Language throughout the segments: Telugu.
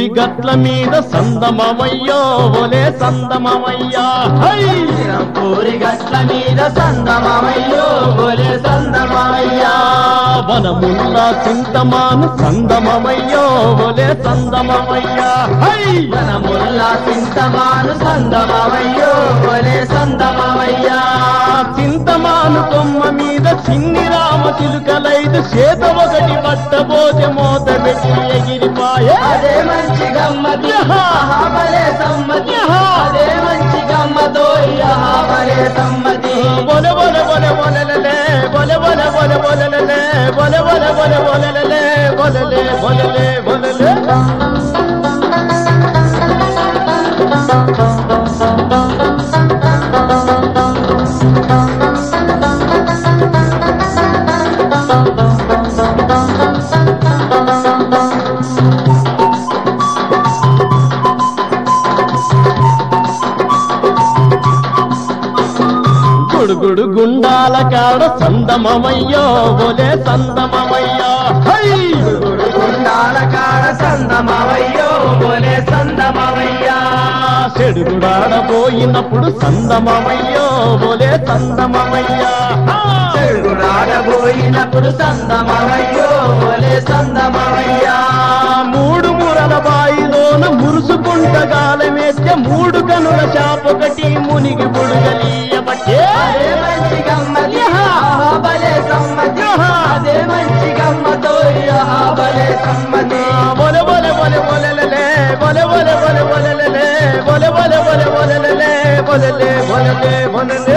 ఊరి గట్ల మీద సందమమయ్యో ఒలే సందమమయ్యా హై పూరి గట్ల మీద సందమయ్యో ఒరే సందమయ్యా వనముల్ల చింతమాను సందమమయ్యో ఒలే సందమమయ్యా హై మనముల్లా చింతమాను సందమయ్యో ఒరే సందమయ్యా చింతమాను కొమ్మ మీద చిన్ని రామ చిలుకలైదు చేత ఒకటి పట్టబోతే మోత పెట్టి ఎగిరిపాయే అదే మంచి గమ్మతి యహా! ఆహాబలే సమ్మతి యహా! అదే మంచి గమ్మతో ఆహాబలే సమ్మతి బొలె బొలె బొలె బొలెలే బొలె బొలె బొలె బొలెలే బొలె బొలె బొలె బొలెలే బొలెలే బొలెలే బొలెలే గుడుగుడు గుండాల కాడ సందమమయ్యో బొలే సందమమయ్యో హై గుండాల కాడ సందమయ్యో ఒరే సందమయ్యా చెడుగుడాడబోయినప్పుడు సందమమయ్యో బొలే సందమమయ్యా హా! చెడుగుడాడబోయినప్పుడు సందమయ్యో ఒరే సందమయ్యా మూడు మురల బాయిలోన మురుసుకుంట గాలమేస్తే మూడు కనుల చాపొకటి మునిగి బుడగలీయబట్టే అదే మంచి గమ్మతి ఆహాబలే సమ్మతి అదే మంచి గమ్మతో ఆహాబలే సమ్మతి బొలె బొలె బొలె బొలెలే బొలె బొలె బొలె బొలెలే బొలె బొలె బొలె బొలెలే బొలెలే బొలెలే బొలెలే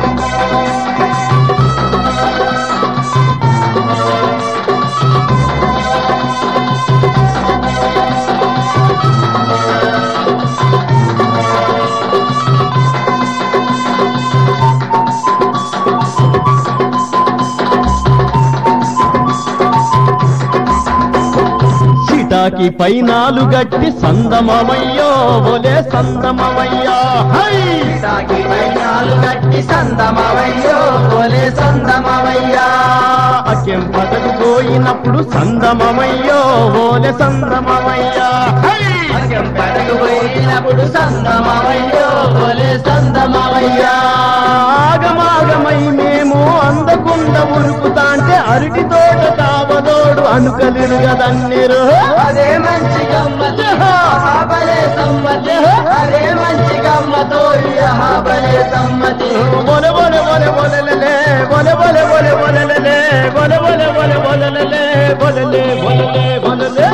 చిటాకి పైనాలు గట్టి సందమమయ్యో బొలే సందమమయ్యా హై తాకి వైనాలు గట్టి సందమవయ్యో ఒరే సందమవయ్యా అక్కెం పదకు పోయినప్పుడు సందమమయ్యో బోలె సందమమయ్యా హై అగం పడకు పోయినప్పుడు సందమవయ్యో ఒరే సందమవయ్యా ఆగమాగమై మేము అందకుండ ఉరుకుతాంటే అరటి తోట కావదోడు అనుకలిరుగదన్నిరు అదే మంచి గమ్మతి ఆహాబలే సమ్మతి అదే మంచి గమ్మతో ఆహాబలే సమ్మతి బొలె బొలె బొలె బొలెలే బొలె బొలె బొలె బొలెలే బొలె బొలె బొలె బొలెలే బొలెలే బొలెలే బొలెలే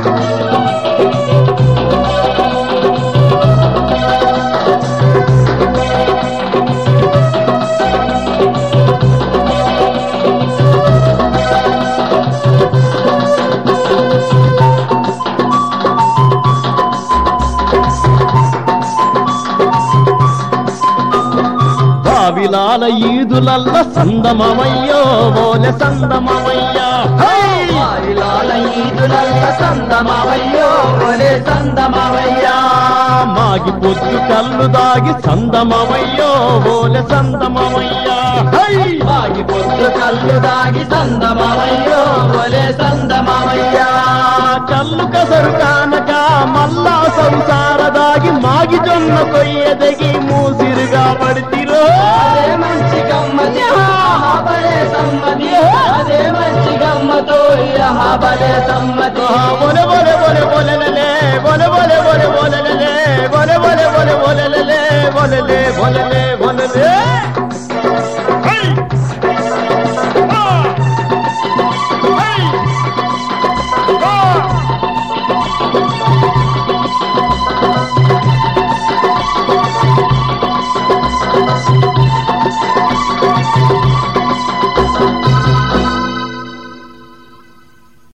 బావిలాల ఈదులల్ల సందమమయ్యో బోలె సందమమయ్యా హై వారిలాల ఈదులల్ల సందమవయ్యో ఒరే సందమవయ్యా మాగి పొద్దు కళ్ళు దాగి సందమమయ్యో బోలె సందమమయ్యా హై వాగి పొద్దు కళ్ళు దాగి సందమవయ్యో ఒరే సందమవయ్యా కళ్ళు కసరు కానక మల్లా సంసార దాగి మాగి జొన్న కొయ్యదగి మూసిరుగా పడితిరో అదే మంచి గమ్మతి ఆహాబలే సమ్మతి అదే మంచి గమ్మతో ఆహాబలే సమ్మతి బొలె బొలె బొలె బొలె